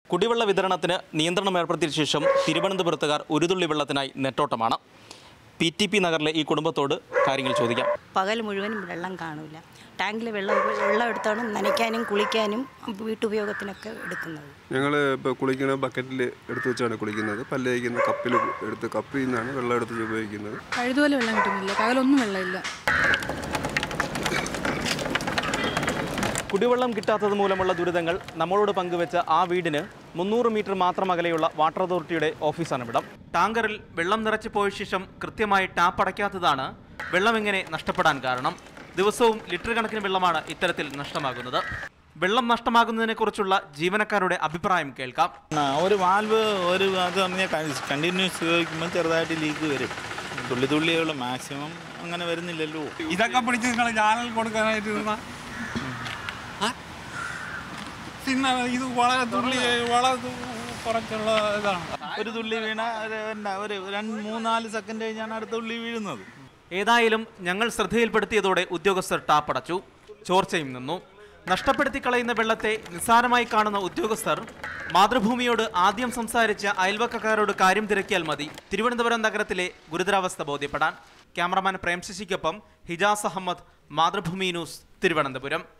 കുടിവെള്ള വിതരണത്തിന് നിയന്ത്രണം ഏർപ്പെടുത്തിയ ശേഷം തിരുവനന്തപുരത്തുകാർ ഒരു തുള്ളി വെള്ളത്തിനായി നെട്ടോട്ടമാണ് പി ടി പി നഗറിലെ ഈ കുടുംബത്തോട് കാര്യങ്ങൾ ചോദിക്കാം പകൽ മുഴുവനും വെള്ളം കാണൂല ടാങ്കിൽ വെള്ളം വെള്ളം എടുത്താണ് നനയ്ക്കാനും കുളിക്കാനും വീട്ടുപയോഗത്തിനൊക്കെ എടുക്കുന്നത് ഞങ്ങൾ ഇപ്പോൾ കുളിക്കുന്ന ബക്കറ്റിൽ എടുത്ത് വെച്ചാണ് കുളിക്കുന്നത് പല്ല് തേക്കുന്ന കപ്പിൽ എടുത്ത് കപ്പിൽ നിന്നാണ് വെള്ളം എടുത്ത് ഉപയോഗിക്കുന്നത് പഴുതുപോലെ വെള്ളം കിട്ടുന്നില്ല പകലൊന്നും വെള്ളമില്ല കുടിവെള്ളം കിട്ടാത്തത് മൂലമുള്ള ദുരിതങ്ങൾ നമ്മളോട് പങ്കുവെച്ച ആ വീടിന് മുന്നൂറ് മീറ്റർ മാത്രം അകലെയുള്ള വാട്ടർ അതോറിറ്റിയുടെ ഓഫീസാണ് ഇവിടം ടാങ്കറിൽ വെള്ളം നിറച്ചു പോയ ശേഷം കൃത്യമായി ടാപ്പ് അടയ്ക്കാത്തതാണ് വെള്ളം എങ്ങനെ നഷ്ടപ്പെടാൻ കാരണം ദിവസവും ലിറ്റർ കണക്കിന് വെള്ളമാണ് ഇത്തരത്തിൽ നഷ്ടമാകുന്നത് വെള്ളം നഷ്ടമാകുന്നതിനെക്കുറിച്ചുള്ള ജീവനക്കാരുടെ അഭിപ്രായം കേൾക്കാം ആ, ഒരു വാൽവ് ഒരു അത് പറഞ്ഞാൽ കണ്ടിന്യൂസ് ഉപയോഗിക്കുമ്പോൾ ചെറുതായിട്ട് ലീക്ക് വരും തുള്ളി തുള്ളിയുള്ള മാക്സിമം അങ്ങനെ വരുന്നില്ലല്ലോ ഇതൊക്കെ പിടിച്ച് നിങ്ങൾ ചാനൽ കൊടുക്കാനായിട്ട് ഇരുന്ന പിന്നെ ഇത് വളരെ തുള്ളി വളരെ തു- കുറച്ചുള്ള ഇതാണ് ഒരു തുള്ളി വീണ ഒരു എന്താ ഒരു രണ്ട് മൂന്നാല് സെക്കൻഡ് കഴിഞ്ഞാണ് അടുത്ത തുള്ളി വീഴുന്നത് ഏതായാലും ഞങ്ങൾ ശ്രദ്ധയിൽപ്പെടുത്തിയതോടെ ഉദ്യോഗസ്ഥർ ടാപ്പടച്ചു ചോർച്ചയും നിന്നു നഷ്ടപ്പെടുത്തി കളയുന്ന വെള്ളത്തെ നിസ്സാരമായി കാണുന്ന ഉദ്യോഗസ്ഥർ മാതൃഭൂമിയോട് ആദ്യം സംസാരിച്ച അയൽവക്കക്കാരോട് കാര്യം തിരക്കിയാൽ മതി തിരുവനന്തപുരം നഗരത്തിലെ ഗുരുതരാവസ്ഥ ബോധ്യപ്പെടാൻ ക്യാമറമാൻ പ്രേംശശിക്കൊപ്പം ഹിജാസ് അഹമ്മദ് മാതൃഭൂമി ന്യൂസ് തിരുവനന്തപുരം